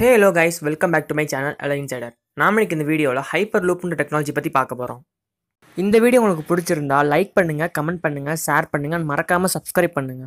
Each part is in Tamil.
hey hello guys welcome back to my channel அல இன்சைடர் நாம இன்னைக்கு இந்த வீடியோவில் ஹைப்பர் லூப்ன்ற டெக்னாலஜி பற்றி பார்க்க போகிறோம் இந்த வீடியோ உங்களுக்கு பிடிச்சிருந்தா லைக் பண்ணுங்கள் கமெண்ட் பண்ணுங்கள் ஷேர் பண்ணுங்கள் மறக்காமல் சப்ஸ்கிரைப் பண்ணுங்கள்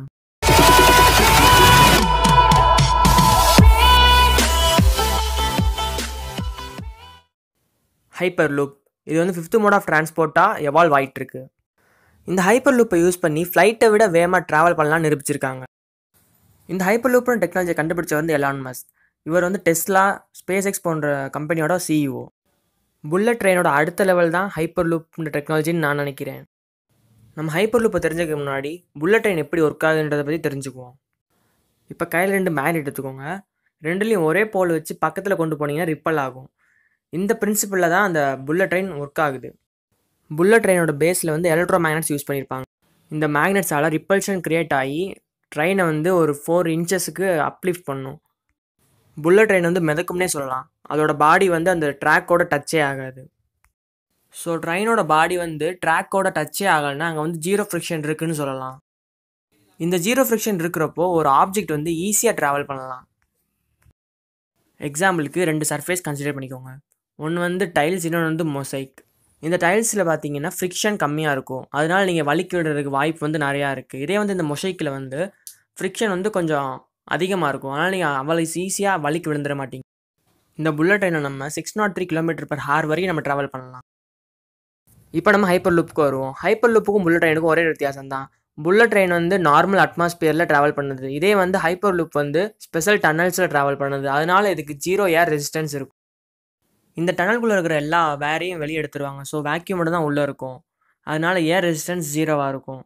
ஹைப்பர் லூப் இது வந்து ஃபிஃப்த் மோட் ஆஃப் டிரான்ஸ்போர்ட்டாக எவால்வ் ஆயிட்டு இருக்கு இந்த ஹைப்பர் லூப்பை யூஸ் பண்ணி ஃப்ளைட்டை விட வேகமாக ட்ராவல் பண்ணலாம்னு நிரூபிச்சிருக்காங்க இந்த ஹைப்பர் லூப்னு டெக்னாலஜியை கண்டுபிடிச்ச வந்து எலான் மஸ் இவர் வந்து டெஸ்லா ஸ்பேஸ் எக்ஸ் போன்ற கம்பெனியோட சிஇஓ புல்லட் ட்ரெயினோட அடுத்த லெவல் தான் ஹைப்பர் லூப்ன்ற டெக்னாலஜின்னு நான் நினைக்கிறேன் நம்ம ஹைப்பர் லூப்பை தெரிஞ்சுக்க முன்னாடி புல்லட் ட்ரெயின் எப்படி ஒர்க் ஆகுதுன்றதை பற்றி தெரிஞ்சுக்குவோம் இப்போ கையில் ரெண்டு மேக்னெட் எடுத்துக்கோங்க ரெண்டுலேயும் ஒரே போல் வச்சு பக்கத்தில் கொண்டு போனீங்கன்னா ரிப்பல் ஆகும் இந்த பிரின்சிபலில் தான் அந்த புல்லட் ட்ரெயின் ஒர்க் ஆகுது புல்லட் ட்ரெயினோட பேஸில் வந்து எலக்ட்ரோ மேக்னெட்ஸ் யூஸ் பண்ணியிருப்பாங்க இந்த மேக்னெட்ஸால் ரிப்பல்ஷன் க்ரியேட் ஆகி ட்ரெயினை வந்து ஒரு ஃபோர் இன்ச்சஸுக்கு அப்லிஃப்ட் பண்ணும் புல்லட் ட்ரெயின் வந்து மிதக்கும்னே சொல்லலாம் அதோட பாடி வந்து அந்த ட்ராக்கோட டச்சே ஆகாது ஸோ ட்ரெயினோட பாடி வந்து ட்ராக்கோட டச்சே ஆகலைன்னா அங்கே வந்து ஜீரோ ஃப்ரிக்ஷன் இருக்குன்னு சொல்லலாம் இந்த ஜீரோ ஃப்ரிக்ஷன் இருக்கிறப்போ ஒரு ஆப்ஜெக்ட் வந்து ஈஸியாக ட்ராவல் பண்ணலாம் எக்ஸாம்பிளுக்கு ரெண்டு சர்ஃபேஸ் கன்சிடர் பண்ணிக்கோங்க ஒன்று வந்து டைல்ஸ் இன்னொன்று வந்து மொசைக் இந்த டைல்ஸில் பார்த்தீங்கன்னா ஃப்ரிக்ஷன் கம்மியாக இருக்கும் அதனால் நீங்கள் வலிக்கு விடுறதுக்கு வாய்ப்பு வந்து நிறையா இருக்குது இதே வந்து இந்த மொசைக்கில் வந்து ஃப்ரிக்ஷன் வந்து கொஞ்சம் அதிகமாக இருக்கும் அதனால் நீங்கள் அவ்வளோ ஈஸியாக வலிக்கு விழுந்துட மாட்டீங்க இந்த புல்லட் ட்ரெயினை நம்ம six nought three kilometre per hour வரைக்கும் நம்ம ட்ராவல் பண்ணலாம் இப்போ நம்ம ஹைப்பர் லூப்புக்கு வருவோம் ஹைப்பர் லூப்புக்கும் புல்லட் ட்ரெயினுக்கும் ஒரே வித்தியாசம் தான் புல்லட் ட்ரெயின் வந்து நார்மல் அட்மாஸ்பியரில் ட்ராவல் பண்ணுது இதே வந்து ஹைப்பர் லூப் வந்து ஸ்பெஷல் டனல்ஸில் ட்ராவல் பண்ணுது அதனால் இதுக்கு ஜீரோ ஏர் ரெசிஸ்டன்ஸ் இருக்கும் இந்த டனல்குள்ளே இருக்கிற எல்லா வேரையும் வெளியே எடுத்துருவாங்க ஸோ வேக்யூம் மட்டும் தான் உள்ளே இருக்கும் அதனால் ஏர் ரெசிஸ்டன்ஸ் ஜீரோவாக இருக்கும்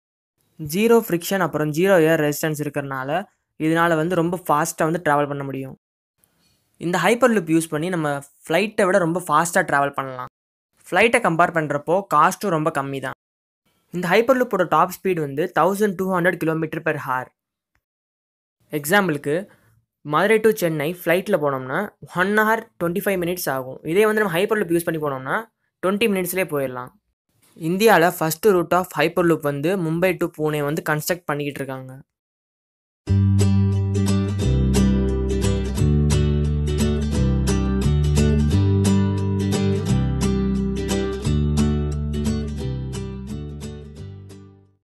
ஜீரோ ஃப்ரிக்ஷன் அப்புறம் ஜீரோ ஏர் ரெசிஸ்டன்ஸ் இருக்கிறனால இதனால் வந்து ரொம்ப ஃபாஸ்ட்டாக வந்து ட்ராவல் பண்ண முடியும் இந்த ஹைப்பர் லுப் யூஸ் பண்ணி நம்ம ஃப்ளைட்டை விட ரொம்ப ஃபாஸ்ட்டாக ட்ராவல் பண்ணலாம் ஃப்ளைட்டை கம்பேர் பண்ணுறப்போ காஸ்ட்டும் ரொம்ப கம்மி தான் இந்த ஹைப்பர் லுப்போட டாப் ஸ்பீட் வந்து thousand two hundred kilometre per hour எக்ஸாம்பிளுக்கு மதுரை டு சென்னை ஃப்ளைட்டில் போனோம்னா one hour twenty five minutes ஆகும் இதே வந்து நம்ம ஹைப்பர் லுப் யூஸ் பண்ணி போனோம்னா டுவெண்ட்டி மினிட்ஸ்லேயே போயிடலாம் இந்தியாவில் first route of hyper loop வந்து மும்பை டு பூனே வந்து கன்ஸ்ட்ரக்ட் பண்ணிக்கிட்டு இருக்காங்க